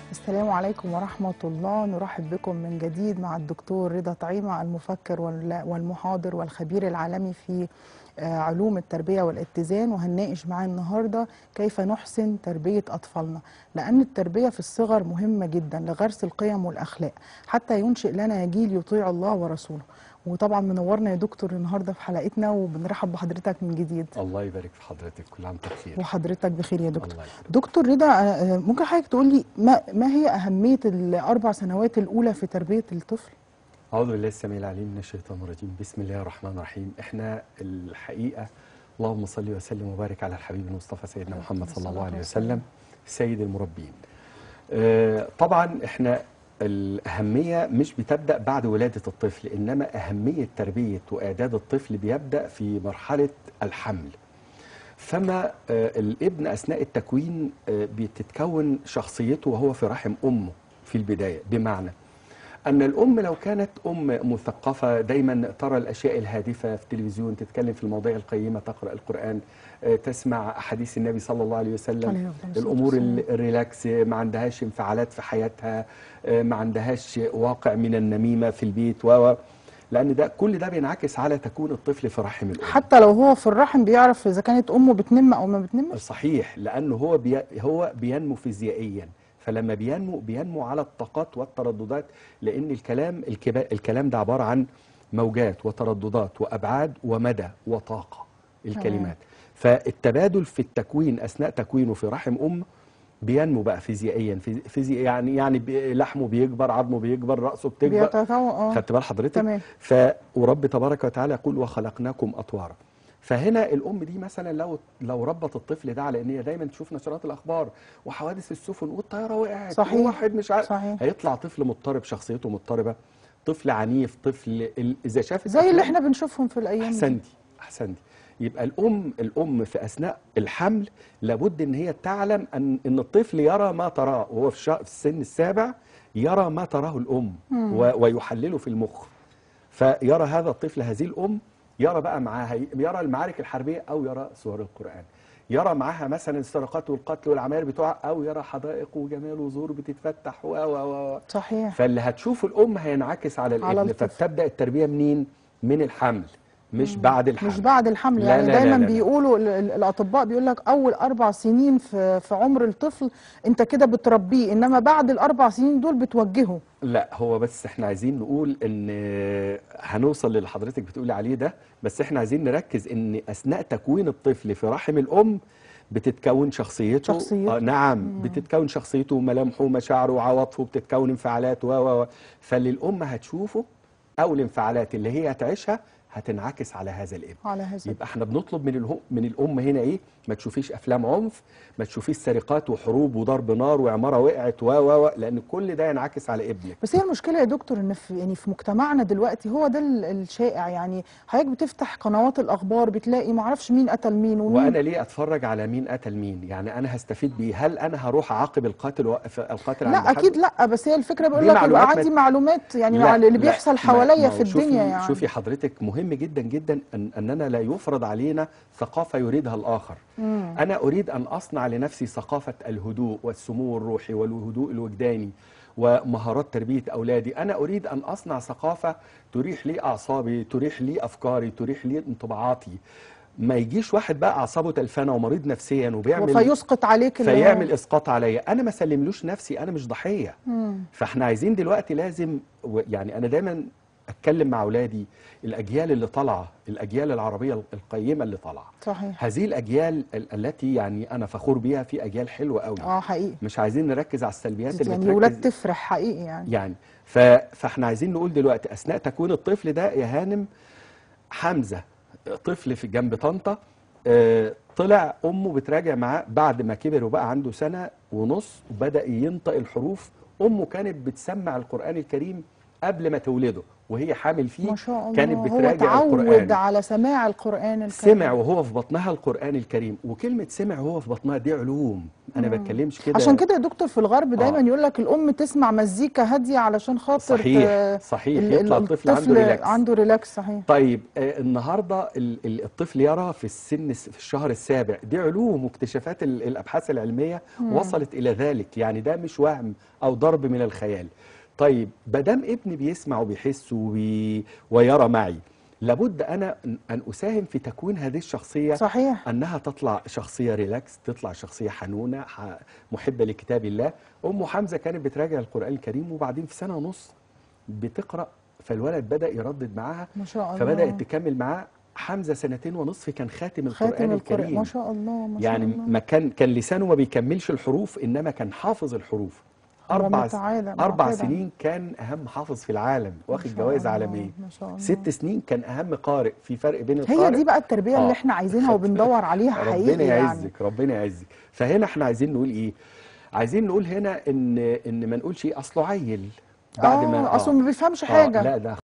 السلام عليكم ورحمة الله نرحب بكم من جديد مع الدكتور رضا طعيمة المفكر وال- والمحاضر والخبير العالمي في آه، علوم التربية والاتزان وهنناقش معاه النهاردة كيف نحسن تربية أطفالنا لأن التربية في الصغر مهمة جدا لغرس القيم والأخلاق حتى ينشئ لنا جيل يطيع الله ورسوله وطبعا منورنا يا دكتور النهارده في حلقتنا وبنرحب بحضرتك من جديد الله يبارك في حضرتك كل عام وانت بخير وحضرتك بخير يا دكتور الله يبارك دكتور رضا آه، ممكن حضرتك تقول لي ما ما هي اهميه الاربع سنوات الاولى في تربيه الطفل اعوذ بالله السميع العليم من الشيطان الرجيم بسم الله الرحمن الرحيم احنا الحقيقه اللهم صل وسلم وبارك على الحبيب المصطفى سيدنا محمد صلى الله عليه وسلم سيد المربين آه، طبعا احنا الأهمية مش بتبدأ بعد ولادة الطفل إنما أهمية تربية وإعداد الطفل بيبدأ في مرحلة الحمل فما آه، الابن أثناء التكوين آه، بتتكون شخصيته وهو في رحم أمه في البداية بمعنى أن الأم لو كانت أم مثقفة دايما ترى الأشياء الهادفة في التلفزيون تتكلم في المواضيع القيمة تقرأ القرآن آه، تسمع أحاديث النبي صلى الله عليه وسلم عليه أفضل الصلاة الأمور والسلام. ال- الريلاكس ما عندهاش انفعالات في حياتها آه، ما عندهاش واقع من النميمة في البيت و و- لأن ده كل ده بينعكس على تكون الطفل في رحم الأم حتى لو هو في الرحم بيعرف اذا كانت امه بتنم او ما بتنمش صحيح لانه هو بي هو بينمو فيزيائيا فلما بينمو بينمو على الطاقات والترددات لان الكلام الكبا الكلام ده عباره عن موجات وترددات وابعاد ومدى وطاقه الكلمات فالتبادل في التكوين اثناء تكوينه في رحم ام بينمو بقى فيزيائيا فيزي فيزي يعني يعني بي- لحمه بيكبر عظمه بيكبر راسه بتكبر بيتطو... اه خدت بال حضرتك تمام. ف ورب تبارك وتعالى يقول وخلقناكم اطوارا فهنا الام دي مثلا لو لو ربت الطفل ده على ان هي دايما تشوف نشرات الاخبار وحوادث السفن والطياره وقعت صحيح. وواحد مش عارف صحيح. هيطلع طفل مضطرب شخصيته مضطربه طفل عنيف طفل ال- اذا شاف زي اللي الأفلام- احنا بنشوفهم في الايام دي احسنتي احسنتي يبقى الام الام في اثناء الحمل لابد ان هي تعلم ان ان الطفل يرى ما تراه وهو في الشا- في السن السابع يرى ما تراه الام و- ويحلله في المخ فيرى هذا الطفل هذه الام يرى بقى معاها يرى المعارك الحربيه او يرى سور القران يرى معاها مثلا السرقات والقتل والعماير بتوعها او يرى حدائق وجمال وزهور بتتفتح و و و صحيح فاللي هتشوفه الام هينعكس على على الابن الطفل. فبتبدا التربيه منين من الحمل مش بعد الحمل مش بعد الحمل لا يعني لا لا دايما لا لا. بيقولوا ال- ال- الاطباء بيقول لك اول اربع سنين في في عمر الطفل انت كده بتربيه انما بعد الاربع سنين دول بتوجهه لا هو بس احنا عايزين نقول ان هنوصل للي حضرتك بتقولي عليه ده بس احنا عايزين نركز ان اثناء تكوين الطفل في رحم الام بتتكون شخصيته شخصيته. آه نعم بتتكون شخصيته وملامحه ومشاعره وعواطفه بتتكون انفعالات و و و فاللي الام هتشوفه او الانفعالات اللي هي هتعيشها هتنعكس على هذا الابن على هذا يبقى احنا بنطلب من الهم من الام هنا ايه ما تشوفيش افلام عنف ما تشوفيش سرقات وحروب وضرب نار وعماره وقعت و و و لان كل ده ينعكس على ابنك بس هي المشكله يا دكتور ان في يعني في مجتمعنا دلوقتي هو ده ال- الشائع يعني حضرتك بتفتح قنوات الاخبار بتلاقي ما اعرفش مين قتل مين ومين وانا ليه اتفرج على مين قتل مين يعني انا هستفيد بيه هل انا هروح اعاقب القاتل وأوقف القاتل عند لا حد؟ اكيد لا بس هي الفكره بيقول دي لك يبقى معلومات عندي ما- معلومات يعني لا، مع اللي لا، بيحصل ما- حواليا ما في هو شوفي الدنيا يعني شوفي حضرتك مهم جدا جدا ان اننا لا يفرض علينا ثقافه يريدها الاخر مم. انا اريد ان اصنع لنفسي ثقافه الهدوء والسمو الروحي والهدوء الوجداني ومهارات تربيه اولادي انا اريد ان اصنع ثقافه تريح لي اعصابي تريح لي افكاري تريح لي انطباعاتي ما يجيش واحد بقى اعصابه تلفانه ومريض نفسيا وبيعمل فيسقط عليك اللي هو- فيعمل اسقاط عليا انا ما سلملوش نفسي انا مش ضحيه مم. فاحنا عايزين دلوقتي لازم و- يعني انا دايما اتكلم مع اولادي الاجيال اللي طالعه الاجيال العربيه القيمه اللي طالعه صحيح هذه الاجيال ال- التي يعني انا فخور بيها في اجيال حلوه قوي اه حقيقي مش عايزين نركز على السلبيات اللي يعني ولاد بتركز تفرح حقيقي يعني يعني ف... فاحنا عايزين نقول دلوقتي اثناء تكوين الطفل ده يا هانم حمزه طفل في جنب طنطا آه، طلع امه بتراجع معاه بعد ما كبر وبقى عنده سنه ونص وبدا ينطق الحروف امه كانت بتسمع القران الكريم قبل ما تولده وهي حامل فيه ما شاء الله كانت هو بتراجع اتعود القرآن على سماع القرآن الكريم سمع وهو في بطنها القرآن الكريم وكلمة سمع وهو في بطنها دي علوم أنا مم. بتكلمش كده عشان كده يا دكتور في الغرب دايما آه. يقول لك الام تسمع مزيكا هاديه علشان خاطر صحيح ت- صحيح ال- يطلع ال- الطفل عنده ريلاكس عنده ريلاكس صحيح طيب آه، النهارده ال- ال- الطفل يرى في السن الس- في الشهر السابع دي علوم واكتشافات ال- الابحاث العلميه مم. وصلت الى ذلك يعني ده مش وهم او ضرب من الخيال طيب مادام ابني بيسمع وبيحس وبي ويرى معي لابد انا ان أن اساهم في تكوين هذه الشخصيه صحيح انها تطلع شخصيه ريلاكس تطلع شخصيه حنونه ح- محبه لكتاب الله ام حمزه كانت بتراجع القران الكريم وبعدين في سنه ونص بتقرا فالولد بدا يردد معاها ما شاء الله فبدات تكمل معاه حمزه سنتين ونصف كان خاتم القران خاتم القرآن الكريم ما شاء الله ما شاء يعني الله ما كان كان لسانه ما بيكملش الحروف انما كان حافظ الحروف هو اربع متعالى اربع معتاد. سنين كان اهم حافظ في العالم ما واخد شاء جوائز الله، عالميه ما شاء الله ست سنين كان اهم قارئ في فرق بين هي القارئ دي بقى التربيه اللي آه. احنا عايزينها وبندور عليها حقيقي ربنا يعني يعزك ربنا يعزك فهنا احنا عايزين نقول ايه عايزين نقول هنا ان ان ما نقولش ايه اصله عيل بعد ما اه اصله ما بيفهمش آه حاجه لا ده